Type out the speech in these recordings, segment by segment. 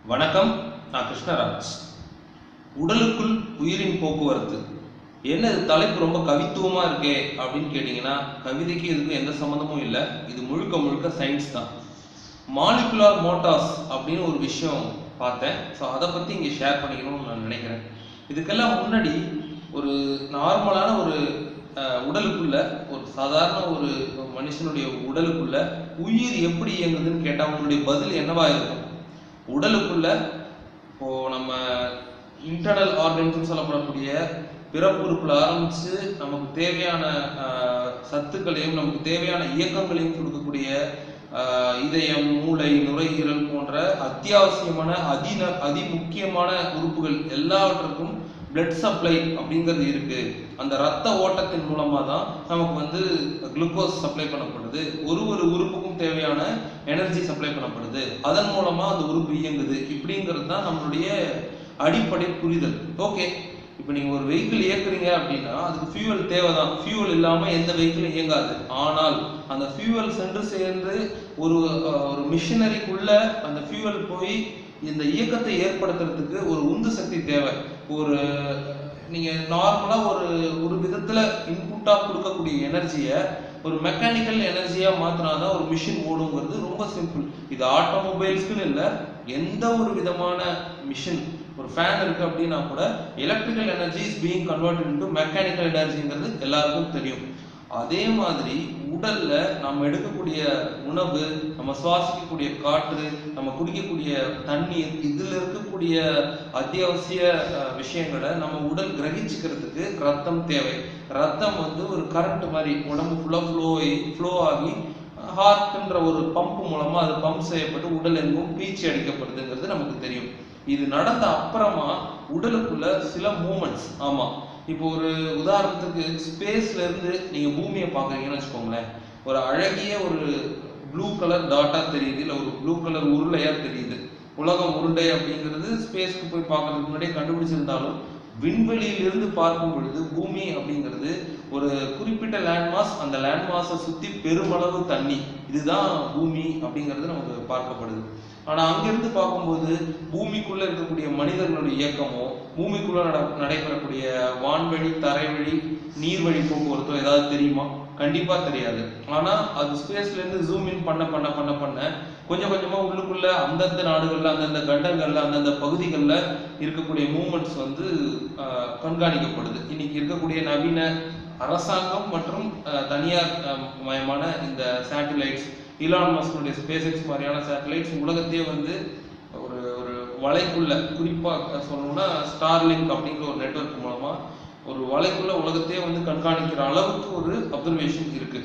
வணக்கம் நான் கிருஷ்ணராஜ் உடலுக்குள் உயிரின் போக்குவரத்து என்ன இது தலைப்பு ரொம்ப கவித்துவமா இருக்கே அப்படின்னு கேட்டிங்கன்னா கவிதைக்கு இதுக்கும் எந்த சம்மந்தமும் இல்லை இது முழுக்க முழுக்க சயின்ஸ் தான் மாலிகுலார் மோட்டார்ஸ் அப்படின்னு ஒரு விஷயம் பார்த்தேன் ஸோ அதை பற்றி இங்கே ஷேர் பண்ணிக்கணும்னு நான் நினைக்கிறேன் இதுக்கெல்லாம் முன்னாடி ஒரு நார்மலான ஒரு அஹ், உடலுக்குள்ள ஒரு சாதாரண ஒரு மனுஷனுடைய உடலுக்குள்ள உயிர் எப்படி இயங்குதுன்னு கேட்டால் உங்களுடைய பதில் என்னவா இருக்கும் உடலுக்குள்ள இப்போ நம்ம இன்டர்னல் ஆர்கன்ஸ் சொல்லப்படக்கூடிய பிறப்புறுப்புல ஆரம்பிச்சு நமக்கு தேவையான ஆஹ், சத்துக்களையும் நமக்கு தேவையான இயக்கங்களையும் கொடுக்கக்கூடிய ஆஹ், இதயம் மூளை நுரையீரல் போன்ற அத்தியாவசியமான அதின அதி முக்கியமான உறுப்புகள் எல்லாவற்றுக்கும் பிளட் சப்ளை அப்படிங்கிறது இருக்கு அந்த ரத்த ஓட்டத்தின் மூலமா தான் நமக்கு வந்து குளுக்கோஸ் சப்ளை பண்ணப்படுது ஒரு ஒரு உறுப்புக்கும் தேவையான எனர்ஜி சப்ளை பண்ணப்படுது அதன் மூலமா அந்த உறுப்பு இயங்குது இப்படிங்கிறது தான் நம்மளுடைய அடிப்படை புரிதல் ஓகே இப்போ நீங்க ஒரு வெஹிக்கிள் இயக்குறீங்க அப்படின்னா அதுக்கு ஃபியூவல் தேவைதான் ஃபியூவல் இல்லாம எந்த வெஹிக்கிளும் இயங்காது ஆனால் அந்த ஃபியூவல் சென்று சேர்ந்து ஒரு அஹ், ஒரு மிஷினரிக்குள்ள அந்த ஃபியூவல் போய் இந்த இயக்கத்தை ஏற்படுத்துறதுக்கு ஒரு உந்து சக்தி தேவை ஒரு நீங்க நார்மலா ஒரு ஒரு விதத்துல இன்புட்டா கொடுக்கக்கூடிய எனர்ஜியை ஒரு மெக்கானிக்கல் எனர்ஜியா மாத்தினாதான் ஒரு மிஷின் ஓடுங்கிறது ரொம்ப சிம்பிள் இது ஆட்டோமொபைல்ஸ்க்குன்னு இல்லை எந்த ஒரு விதமான மிஷின் ஒரு ஃபேன் இருக்கு அப்படின்னா கூட electrical energy is being converted into mechanical எனர்ஜிங்கிறது எல்லாருக்கும் தெரியும் அதே மாதிரி உடல்ல நம்ம எடுக்கக்கூடிய உணவு நம்ம சுவாசிக்கக்கூடிய காற்று நம்ம குடிக்கக்கூடிய தண்ணீர் இதுல இருக்கக்கூடிய அத்தியாவசிய அஹ், விஷயங்களை நம்ம உடல் கிரகிச்சுக்கிறதுக்கு ரத்தம் தேவை ரத்தம் வந்து ஒரு கரண்ட் மாதிரி உடம்பு ஃபுல்லா ஃப்ளோ ஃப்ளோ ஆகி ஹார்ட்ன்ற ஒரு பம்ப் மூலமா அது பம்ப் செய்யப்பட்டு உடல் எங்கும் பீச்சி அடிக்கப்படுதுங்கிறது நமக்கு தெரியும் இது நடந்த அப்புறமா உடலுக்குள்ள சில மூமெண்ட்ஸ் ஆமா இப்போ ஒரு உதாரணத்துக்கு ஸ்பேஸ்ல இருந்து நீங்க பூமியை பாக்குறீங்கன்னு வச்சுக்கோங்களேன் ஒரு அழகிய ஒரு ப்ளூ கலர் டாட்டா தெரியுது இல்ல ஒரு ப்ளூ கலர் உருளையா தெரியுது உலகம் உருண்டை அப்படிங்கிறது ஸ்பேஸ்க்கு போய் பார்க்கறதுக்கு முன்னாடியே கண்டுபிடிச்சிருந்தாலும் விண்வெளியிலிருந்து பார்க்கும் பொழுது பூமி அப்படிங்கிறது ஒரு குறிப்பிட்ட லேண்ட்மாஸ் அந்த லேண்ட்மாஸை சுத்தி பெருமளவு தண்ணி இதுதான் பூமி அப்படிங்கிறது நமக்கு பார்க்கப்படுது ஆனா அங்கிருந்து பார்க்கும்போது பூமிக்குள்ள இருக்கக்கூடிய மனிதர்களுடைய இயக்கமோ பூமிக்குள்ள நட நடைபெறக்கூடிய வான்வழி தரைவழி நீர்வழி போக்குவரத்தோ ஏதாவது தெரியுமா கண்டிப்பா தெரியாது ஆனா அது ஸ்பேஸ்ல இருந்து ஜூம் இன் பண்ண பண்ண பண்ண பண்ண கொஞ்சம் கொஞ்சமா உள்ளுக்குள்ள அந்தந்த நாடுகள்ல அந்தந்த கண்டங்கள்ல அந்தந்த பகுதிகளில் இருக்கக்கூடிய மூமெண்ட்ஸ் வந்து ஆஹ், கண்காணிக்கப்படுது இன்னைக்கு இருக்கக்கூடிய நவீன அரசாங்கம் மற்றும் ஆஹ், தனியார் ஆஹ், மயமான இந்த சேட்டிலைட்ஸ் இலான் மஸ்கனுடைய ஸ்பேஸ் எக்ஸ் மாதிரியான சேட்டலைட்ஸ் உலகத்தையே வந்து ஒரு ஒரு வலைக்குள்ள குறிப்பா சொல்லணும்னா ஸ்டார்லிங்க் அப்படிங்கிற ஒரு நெட்வொர்க் மூலமா ஒரு வலைக்குள்ள உலகத்தையே வந்து கண்காணிக்கிற அளவுக்கு ஒரு அப்சர்வேஷன் இருக்கு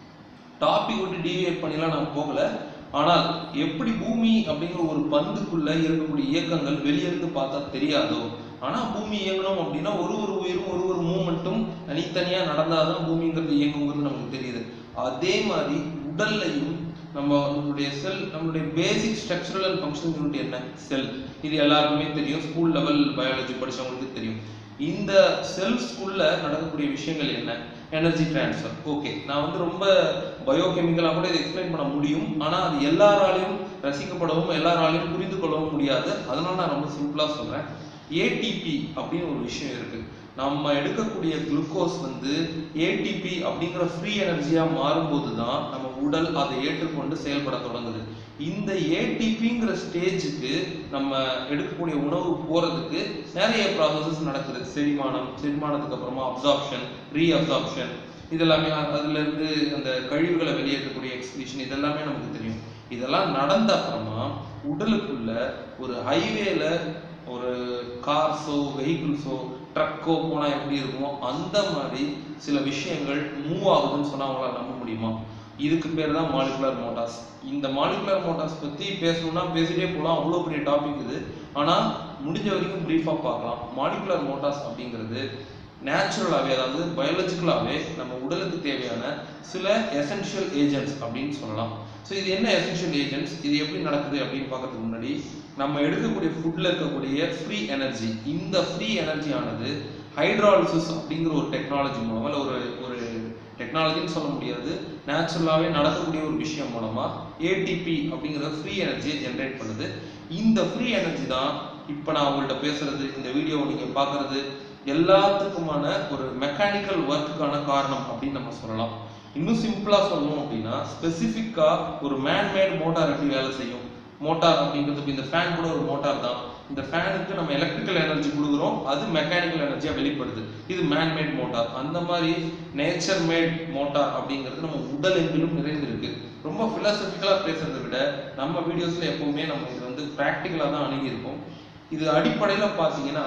டாபிக் விட்டு டீவியேட் பண்ணிலாம் நான் போகல ஆனால் எப்படி பூமி அப்படிங்கிற ஒரு பந்துக்குள்ள இருக்கக்கூடிய இயக்கங்கள் வெளியிருந்து பார்த்தா தெரியாதோ ஆனா பூமி இயங்கணும் அப்படின்னா ஒரு ஒரு உயிரும் ஒரு ஒரு மூமெண்ட்டும் தனித்தனியா நடந்தாதான் பூமிங்கிறது இயங்குங்கிறது நமக்கு தெரியுது அதே மாதிரி உடல்லையும் நம்ம நம்மளுடைய செல் நம்மளுடைய basic structural and functional unit என்ன செல் இது எல்லாருக்குமே தெரியும் ஸ்கூல் லெவல் பயாலஜி படிச்சவங்களுக்கு தெரியும் இந்த செல்ஸ்குள்ள நடக்கக்கூடிய விஷயங்கள் என்ன எனர்ஜி டிரான்ஸ்ஃபர் ஓகே நான் வந்து ரொம்ப பயோகெமிக்கலாக கூட இதை எக்ஸ்பிளைன் பண்ண முடியும் ஆனால் அது எல்லாராலையும் ரசிக்கப்படவும் எல்லாராலையும் புரிந்து கொள்ளவும் முடியாது அதனால நான் ரொம்ப சிம்பிளாக சொல்கிறேன் ஏடிபி அப்படின்னு ஒரு விஷயம் இருக்கு நம்ம எடுக்கக்கூடிய குளுக்கோஸ் வந்து ஏடிபி அப்படிங்கிற ஃப்ரீ எனர்ஜியா மாறும்போது தான் நம்ம உடல் அதை ஏற்றுக்கொண்டு செயல்பட தொடங்குது இந்த ஏடிபிங்கிற ஸ்டேஜுக்கு நம்ம எடுக்கக்கூடிய உணவு போறதுக்கு நிறைய ப்ராசஸஸ் நடக்குது செரிமானம் செரிமானத்துக்கு அப்புறமா அப்சார்ப்ஷன் ரீ அப்சார்ப்ஷன் இதெல்லாமே அ- அதுல இருந்து அந்த கழிவுகளை வெளியேற்றக்கூடிய எக்ஸ்பிளிஷன் இதெல்லாமே நமக்கு தெரியும் இதெல்லாம் நடந்த அப்புறமா உடலுக்குள்ள ஒரு ஹைவேல ஒரு கார்ஸோ வெஹிக்கிள்ஸோ ட்ரக்கோ போனா எப்படி இருக்குமோ அந்த மாதிரி சில விஷயங்கள் மூவ் ஆகுதுன்னு சொன்னா அவங்களால நம்ப முடியுமா இதுக்கு பேர் தான் மாலிகுலர் மோட்டார்ஸ் இந்த மாலிகுலர் மோட்டார்ஸ் பத்தி பேசணும்னா பேசிட்டே போகலாம் அவ்வளோ பெரிய டாபிக் இது ஆனா முடிஞ்ச வரைக்கும் பிரீஃபாக பார்க்கலாம் மாலிகுலர் மோட்டார்ஸ் அப்படிங்கிறது நேச்சுரலாகவே அதாவது பயாலஜிக்கலாகவே நம்ம உடலுக்கு தேவையான சில எசென்ஷியல் ஏஜென்ட்ஸ் அப்படின்னு சொல்லலாம் ஸோ இது என்ன எசென்ஷியல் ஏஜென்ட்ஸ் இது எப்படி நடக்குது அப்படின்னு பார்க்கறதுக்கு முன்னாடி நம்ம எடுக்கக்கூடிய ஃபுட்ல இருக்கக்கூடிய ஃப்ரீ எனர்ஜி இந்த ஃப்ரீ எனர்ஜியானது ஹைட்ராலிசிஸ் அப்படிங்கிற ஒரு டெக்னாலஜி மூலமா இல்லை ஒரு ஒரு டெக்னாலஜின்னு சொல்ல முடியாது நேச்சுரலாகவே நடக்கக்கூடிய ஒரு விஷயம் மூலமா ஏடிபி அப்படிங்கிற ஃப்ரீ எனர்ஜியை ஜென்ரேட் பண்ணுது இந்த ஃப்ரீ எனர்ஜி தான் இப்போ நான் உங்கள்கிட்ட பேசுறது இந்த வீடியோவை நீங்க பார்க்கறது எல்லாத்துக்குமான ஒரு மெக்கானிக்கல் ஒர்க்குக்கான காரணம் அப்படின்னு நம்ம சொல்லலாம் இன்னும் சிம்பிளா சொல்லணும் அப்படின்னா ஸ்பெசிஃபிக்கா ஒரு மேன்மேட் மோட்டார் எப்படி வேலை செய்யும் மோட்டார் அப்படிங்கிறது இப்ப இந்த ஃபேன் கூட ஒரு மோட்டார் தான் இந்த ஃபேனுக்கு நம்ம எலக்ட்ரிக்கல் எனர்ஜி கொடுக்குறோம் அது மெக்கானிக்கல் எனர்ஜியா வெளிப்படுது இது மேன்மேட் மோட்டார் அந்த மாதிரி நேச்சர் மேட் மோட்டார் அப்படிங்கிறது நம்ம உடல் எங்கிலும் நிறைந்திருக்கு ரொம்ப பிலாசபிக்கலா பேசுறதை விட நம்ம வீடியோஸ்ல எப்பவுமே நம்ம இது வந்து ப்ராக்டிக்கலா தான் அணுகியிருக்கோம் இது அடிப்படையில பாத்தீங்கன்னா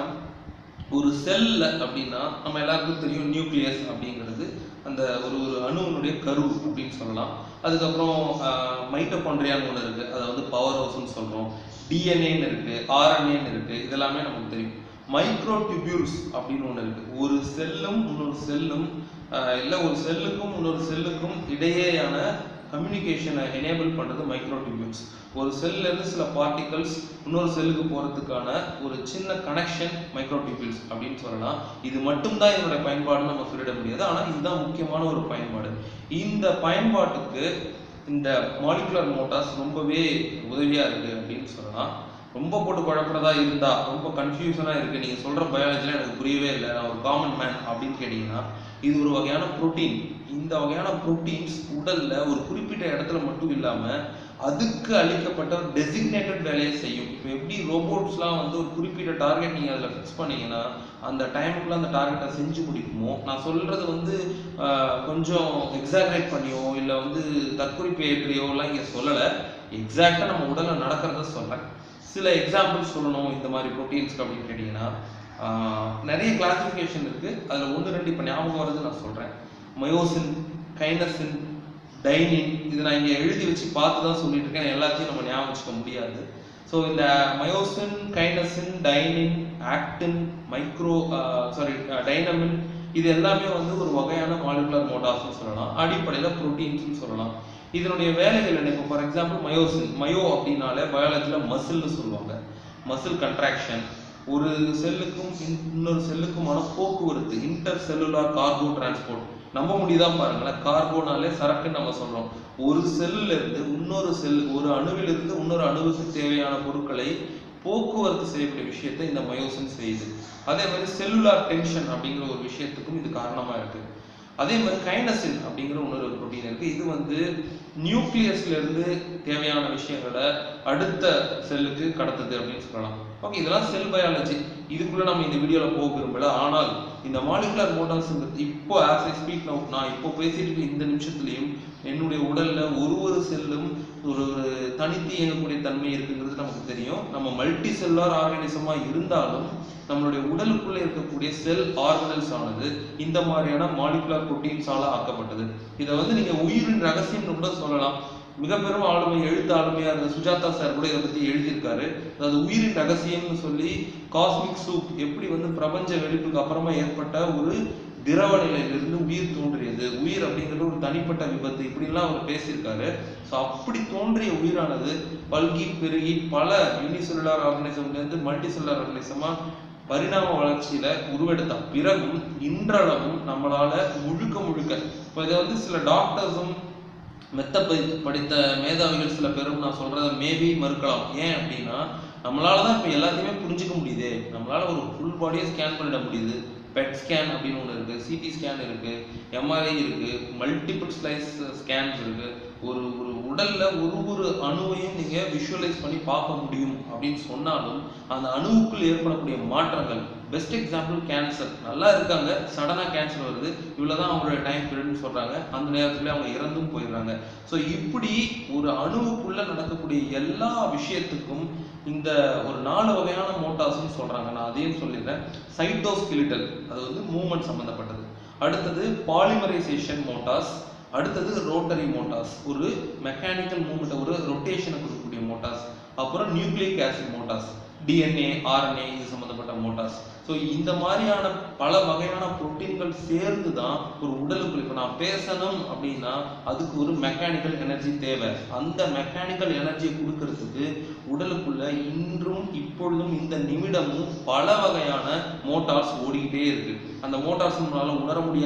ஒரு செல்ல அப்படின்னா நம்ம எல்லாருக்கும் தெரியும் நியூக்ளியஸ் அப்படிங்கிறது அந்த ஒரு ஒரு அணுவினுடைய கரு அப்படின்னு சொல்லலாம் அதுக்கப்புறம் மைட்டோகாண்ட்ரியான்னு ஒன்று இருக்கு அதை வந்து பவர் ஹவுஸ்னு சொல்றோம் டிஎன்ஏன்னு இருக்கு ஆர்என்ஏன்னு இருக்கு இதெல்லாமே நமக்கு தெரியும் மைக்ரோ டியூபியூல்ஸ் அப்படின்னு ஒன்று இருக்கு ஒரு செல்லும் இன்னொரு செல்லும் இல்லை ஒரு செல்லுக்கும் இன்னொரு செல்லுக்கும் இடையேயான கம்யூனிகேஷனை எனேபிள் பண்றது மைக்ரோ டியூபியூல்ஸ் ஒரு செல்ல இருந்து சில பார்ட்டிகல்ஸ் இன்னொரு செல்லுக்கு போறதுக்கான ஒரு சின்ன கனெக்ஷன் மைக்ரோ டியூபியூல்ஸ் அப்படின்னு சொல்லலாம் இது மட்டும்தான் இதனுடைய பயன்பாடுன்னு நம்ம சொல்லிட முடியாது ஆனா இதுதான் முக்கியமான ஒரு பயன்பாடு இந்த பயன்பாட்டுக்கு இந்த மாலிகுலர் மோட்டார்ஸ் ரொம்பவே உதவியா இருக்கு அப்படின்னு சொல்லலாம் ரொம்ப போட்டு குழப்பறதா இருந்தா ரொம்ப கன்ஃபியூஷனா இருக்கு நீங்க சொல்ற பயாலஜில எனக்கு புரியவே இல்லை நான் ஒரு காமன் மேன் அப்படின்னு கேட்டீங்கன்னா இது ஒரு வகையான புரோட்டீன் இந்த வகையான புரோட்டீன்ஸ் உடல்ல ஒரு குறிப்பிட்ட இடத்துல மட்டும் இல்லாம அதுக்கு அளிக்கப்பட்ட ஒரு டெசிக்னேட்டட் வேலையை செய்யும் இப்போ எப்படி ரோபோட்ஸ்லாம் வந்து ஒரு குறிப்பிட்ட டார்கெட் நீங்க அதில் ஃபிக்ஸ் பண்ணீங்கன்னா அந்த டைமுக்குள்ள அந்த டார்கெட்டை செஞ்சு முடிக்குமோ நான் சொல்றது வந்து ஆஹ், கொஞ்சம் எக்ஸாகரேட் பண்ணியோ இல்லை வந்து தற்குறிப்பு ஏற்றியோ எல்லாம் இங்கே சொல்லலை எக்ஸாக்டாக நம்ம உடல்ல நடக்கிறத சொல்றேன் சில எக்ஸாம்பிள் சொல்லணும் இந்த மாதிரி ப்ரோட்டீன்ஸ்க்கு அப்படின்னு கேட்டிங்கன்னா ஆஹ், நிறைய கிளாசிஃபிகேஷன் இருக்கு அதில் ஒன்று ரெண்டு இப்போ ஞாபகம் வருது நான் சொல்றேன் மயோசின் கைனசின் டைனின் இது நான் இங்கே எழுதி வச்சு பார்த்து தான் சொல்லிட்டு இருக்கேன் எல்லாத்தையும் நம்ம ஞாபகம் வச்சுக்க முடியாது ஸோ இந்த myosin kinesin dynein actin micro sorry dynamin இது எல்லாமே வந்து ஒரு வகையான மாலிகுலர் மோட்டார்ஸ்னு சொல்லலாம் அடிப்படையில் ப்ரோட்டீன்ஸ்னு சொல்லலாம் இதனுடைய வேலைகள் என்ன இப்போ ஃபார் எக்ஸாம்பிள் மயோசின் மயோ அப்படின்னாலே பயாலஜியில் மசில்னு சொல்லுவாங்க மசில் கன்ட்ராக்ஷன் ஒரு செல்லுக்கும் இன்னொரு செல்லுக்குமான போக்குவரத்து இன்டர் செல்லுலார் கார்கோ டிரான்ஸ்போர்ட் நம்ப முடியுதா பாருங்களேன் கார்கோனாலே சரக்குன்னு நம்ம சொல்றோம் ஒரு செல்லுல இருந்து இன்னொரு செல் ஒரு அணுவிலிருந்து இன்னொரு அணுவுக்கு தேவையான பொருட்களை போக்குவரத்து செய்யக்கூடிய விஷயத்தை இந்த மயோசின் செய்யுது அதே மாதிரி செல்லுலார் டென்ஷன் அப்படிங்கிற ஒரு விஷயத்துக்கும் இது காரணமா இருக்கு அதே மாதிரி கைனசின் அப்படிங்கிற இன்னொரு புரோட்டீன் இருக்கு இது வந்து நியூக்ளியஸ்ல இருந்து தேவையான விஷயங்களை அடுத்த செல்லுக்கு கடத்துது அப்படின்னு சொல்லலாம் ஓகே இதெல்லாம் செல் பயாலஜி இதுக்குள்ள நம்ம இந்த வீடியோல போக விரும்பல ஆனால் இந்த மாலிகுலர் மோட்டார்ஸ் இப்போ ஆஸ் ஐ ஸ்பீக் நவ் நான் இப்போ பேசிட்டு இருக்க இந்த நிமிஷத்துலயும் என்னுடைய உடல்ல ஒரு ஒரு செல்லும் ஒரு ஒரு தனித்து இயங்கக்கூடிய தன்மை இருக்குங்கிறது நமக்கு தெரியும் நம்ம மல்டி செல்லார் ஆர்கானிசமா இருந்தாலும் நம்மளுடைய உடலுக்குள்ள இருக்கக்கூடிய செல் ஆர்கனல்ஸ் ஆனது இந்த மாதிரியான மாலிகுலர் புரோட்டீன்ஸால ஆக்கப்பட்டது இதை வந்து நீங்க உயிரின் ரகசியம்னு கூட சொல்லலாம் மிக பெரும் ஆளுமை எழுத்து ஆளுமையா இருந்த சுஜாதா சார் கூட இதை பத்தி எழுதியிருக்காரு அதாவது உயிரின் ரகசியம்னு சொல்லி காஸ்மிக் சூப் எப்படி வந்து பிரபஞ்ச வெடிப்புக்கு அப்புறமா ஏற்பட்ட ஒரு திரவ நிலையிலிருந்து உயிர் தோன்றியது உயிர் அப்படிங்கிறது ஒரு தனிப்பட்ட விபத்து இப்படிலாம் அவர் பேசியிருக்காரு ஸோ அப்படி தோன்றிய உயிரானது பல்கி பெருகி பல யூனிசெல்லுலார் ஆர்கனிசம்ல இருந்து மல்டி செல்லுலார் ஆர்கனிசமா பரிணாம வளர்ச்சியில உருவெடுத்த பிறகும் இன்றளவும் நம்மளால முழுக்க முழுக்க இப்போ இதை வந்து சில டாக்டர்ஸும் மெத்த படி- படித்த மேதாவிகள் சில பேரும் நான் சொல்றத மேபி மறுக்கலாம் ஏன் அப்படின்னா நம்மளால தான் இப்போ எல்லாத்தையுமே புரிஞ்சுக்க முடியுதே நம்மளால ஒரு ஃபுல் பாடியை ஸ்கேன் பண்ணிட முடியுது பெட் ஸ்கேன் அப்படின்னு ஒன்று இருக்கு சிடி ஸ்கேன் இருக்கு எம்ஆர்ஐ இருக்கு மல்டிபிள் ஸ்லைஸ் ஸ்கேன்ஸ் இருக்கு ஒரு ஒரு உடல்ல ஒரு ஒரு அணுவையும் நீங்க விஷுவலைஸ் பண்ணி பார்க்க முடியும் அப்படின்னு சொன்னாலும் அந்த அணுவுக்குள் ஏற்படக்கூடிய மாற்றங்கள் பெஸ்ட் எக்ஸாம்பிள் கேன்சர் நல்லா இருக்காங்க சடனா கேன்சர் வருது இவ்வளவுதான் அவங்களோட டைம் பீரியட்னு சொல்றாங்க அந்த நேரத்துல அவங்க இறந்தும் போயிடுறாங்க ஸோ இப்படி ஒரு அணுவுக்குள்ள நடக்கக்கூடிய எல்லா விஷயத்துக்கும் இந்த ஒரு நாலு வகையான மோட்டார்ஸ்னு சொல்றாங்க நான் அதையும் சொல்லிடுறேன் சைட்டோஸ்கிலிட்டல் அது வந்து மூமெண்ட் சம்பந்தப்பட்டது அடுத்தது பாலிமரைசேஷன் மோட்டார்ஸ் அடுத்தது ரோட்டரி மோட்டார்ஸ் ஒரு மெக்கானிக்கல் மூவ்மெண்ட் ஒரு ரொட்டேஷனை கொடுக்கக்கூடிய மோட்டார்ஸ் அப்புறம் nucleic acid motors DNA RNA இது சம்பந்தப்பட்ட மோட்டார்ஸ் ஸோ இந்த மாதிரியான பல வகையான புரோட்டீன்கள் சேர்ந்து தான் ஒரு உடலுக்குள்ள இப்போ நான் பேசணும் அப்படின்னா அதுக்கு ஒரு மெக்கானிக்கல் எனர்ஜி தேவை அந்த மெக்கானிக்கல் எனர்ஜியை கொடுக்கறதுக்கு உடலுக்குள்ள இன்றும் இப்பொழுதும் இந்த நிமிடமும் பல வகையான மோட்டார்ஸ் ஓடிக்கிட்டே இருக்கு அந்த மோட்டார்ஸ் நம்மளால உணர முடியாது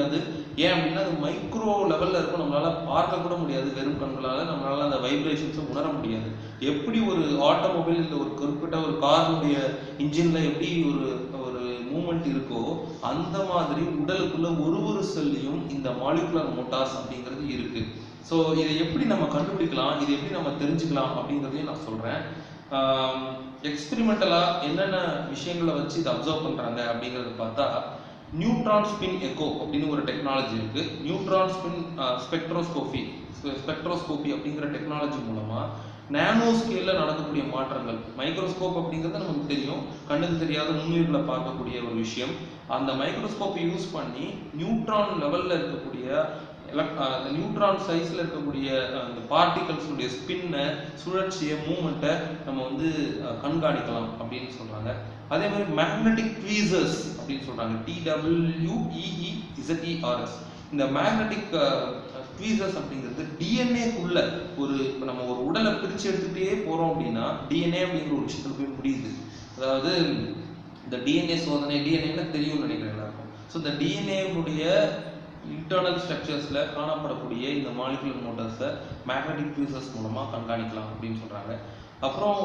ஏன் அப்படின்னா அது மைக்ரோ லெவல்ல இருக்கும் நம்மளால பார்க்க கூட முடியாது வெறும் கண்களால நம்மளால அந்த வைப்ரேஷன்ஸை உணர முடியாது எப்படி ஒரு ஆட்டோமொபைல் இல்லை ஒரு குறிப்பிட்ட ஒரு காரினுடைய இன்ஜின்ல எப்படி ஒரு ஒரு மூமெண்ட் இருக்கோ அந்த மாதிரி உடலுக்குள்ள ஒரு ஒரு செல்லையும் இந்த மாலிகுலர் மோட்டார்ஸ் அப்படிங்கிறது இருக்கு ஸோ இதை எப்படி நம்ம கண்டுபிடிக்கலாம் இதை எப்படி நம்ம தெரிஞ்சுக்கலாம் அப்படிங்கிறதையும் நான் சொல்றேன் எக்ஸ்பெரிமெண்டலாக என்னென்ன விஷயங்களை வச்சு இதை அப்சர்வ் பண்ணுறாங்க அப்படிங்கிறத பார்த்தா நியூட்ரான் ஸ்பின் எக்கோ அப்படின்னு ஒரு டெக்னாலஜி இருக்கு நியூட்ரான் ஸ்பின் ஸ்பெக்ட்ரோஸ்கோபி ஸ்பெக்ட்ரோஸ்கோபி அப்படிங்கிற டெக்னாலஜி மூலமா நானோ ஸ்கேல்ல நடக்கக்கூடிய மாற்றங்கள் மைக்ரோஸ்கோப் அப்படிங்கிறது நமக்கு தெரியும் கண்ணுக்கு தெரியாத நுண்ணுயிர்களை பார்க்கக்கூடிய ஒரு விஷயம் அந்த மைக்ரோஸ்கோப்பை யூஸ் பண்ணி நியூட்ரான் லெவல்ல இருக்கக்கூடிய elect- அஹ் அந்த நியூட்ரான் சைஸ்ல இருக்கக்கூடிய அஹ், அந்த பார்ட்டிகல்ஸுடைய ஸ்பின்னை சுழற்சியை மூமெண்ட்டை நம்ம வந்து அஹ், கண்காணிக்கலாம் அப்படின்னு சொல்றாங்க அதே மாதிரி மேக்னெட்டிக் ட்வீசர்ஸ் அப்படின்னு சொல்றாங்க டிடபிள்யூஇஇ இசட்இஆர்எஸ் இந்த மேக்னெட்டிக் ட்வீசர்ஸ் அப்படிங்கிறது டிஎன்ஏக்குள்ள ஒரு இப்ப நம்ம ஒரு உடலை பிரிச்சு எடுத்துக்கிட்டே போறோம் அப்படின்னா டிஎன்ஏ அப்படிங்கிற ஒரு விஷயத்துல போய் முடியுது அதாவது இந்த டிஎன்ஏ சோதனை டிஎன்ஏன்னு தெரியும்னு நினைக்கிறேன் எல்லாருக்கும் ஸோ இந்த டிஎன்ஏனுடைய இன்டர்னல் ஸ்ட்ரக்சர்ஸ்ல காணப்படக்கூடிய இந்த மாலிகுலர் மோட்டார்ஸை மேக்னெட்டிக் ஃபியூசர்ஸ் மூலமா கண்காணிக்கலாம் அப்படின்னு சொல்றாங்க அப்புறம்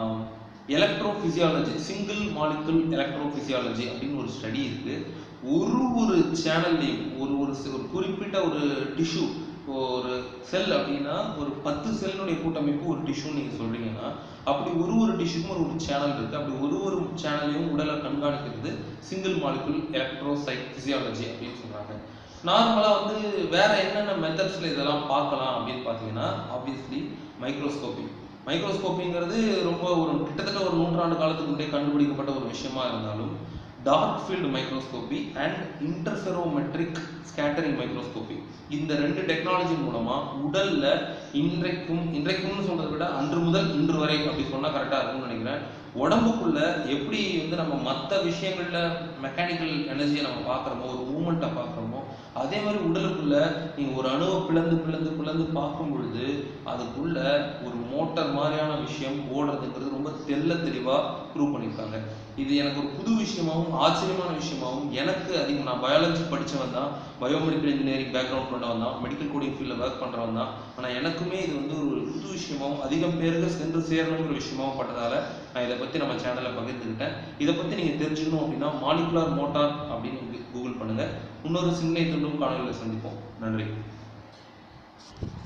electrophysiology single molecule electrophysiology அப்படின்னு ஒரு ஸ்டடி இருக்கு ஒரு ஒரு சேனல்லையும் ஒரு ஒரு சி- ஒரு குறிப்பிட்ட ஒரு டிஷ்யூ ஒரு செல் அப்படின்னா ஒரு பத்து செல்லுடைய கூட்டமைப்பு ஒரு டிஷ்யூ நீங்க சொல்றீங்கன்னா அப்படி ஒரு ஒரு டிஷ்யூக்கும் ஒரு ஒரு சேனல் இருக்கு அப்படி ஒரு ஒரு சேனலையும் உடலை கண்காணிக்கிறது single molecule electro side physiology அப்படின்னு சொல்றாங்க நார்மலா வந்து வேற என்னென்ன மெத்தட்ஸ்ல இதெல்லாம் பார்க்கலாம் அப்படின்னு பார்த்தீங்கன்னா ஆப்வியஸ்லி மைக்ரோஸ்கோபி மைக்ரோஸ்கோப்பிங்கிறது ரொம்ப ஒரு கிட்டத்தட்ட ஒரு நூற்றாண்டு காலத்துக்கு முன்னே கண்டுபிடிக்கப்பட்ட ஒரு விஷயமா இருந்தாலும் dark field microscopy and interferometric scattering microscopy இந்த ரெண்டு டெக்னாலஜி மூலமா உடல்ல இன்றைக்கும் இன்றைக்கும்னு சொல்றதை விட அன்று முதல் இன்று வரை அப்படி சொன்னா கரெக்டா இருக்கும்னு நினைக்கிறேன் உடம்புக்குள்ள எப்படி வந்து நம்ம மற்ற விஷயங்கள்ல மெக்கானிக்கல் எனர்ஜியை நம்ம பார்க்குறோமோ ஒரு மூமெண்ட்டை பார்க்குறோமோ அதே மாதிரி உடலுக்குள்ள நீங்க ஒரு அணுவை பிளந்து பிளந்து பிளந்து பார்க்கும் பொழுது அதுக்குள்ள ஒரு மோட்டார் மாதிரியான விஷயம் ஓடுறதுங்கிறது ரொம்ப தெள்ள தெளிவா ப்ரூவ் பண்ணியிருக்காங்க இது எனக்கு ஒரு புது விஷயமாவும் ஆச்சரியமான விஷயமாவும் எனக்கு அதிகம் நான் பயாலஜி படிச்சவன் தான் பயோமெடிக்கல் இன்ஜினியரிங் பேக்ரவுண்ட் கொண்டவன் தான் மெடிக்கல் கோடிங் ஃபீல்டில் ஒர்க் பண்றவன் தான் ஆனா எனக்குமே இது வந்து ஒரு புது விஷயமாவும் அதிகம் பேருக்கு சென்று சேரணுங்கிற விஷயமாவும் பட்டதால நான் இதை பத்தி நம்ம சேனல்ல பகிர்ந்துக்கிட்டேன் இதை பத்தி நீங்க தெரிஞ்சுக்கணும் அப்படின்னா மாலிகுலார் மோட்டார் அப்படின்னு கூகுள் பண்ணுங்க இன்னொரு சிந்தனை துண்டும் காணொலியில் சந்திப்போம் நன்றி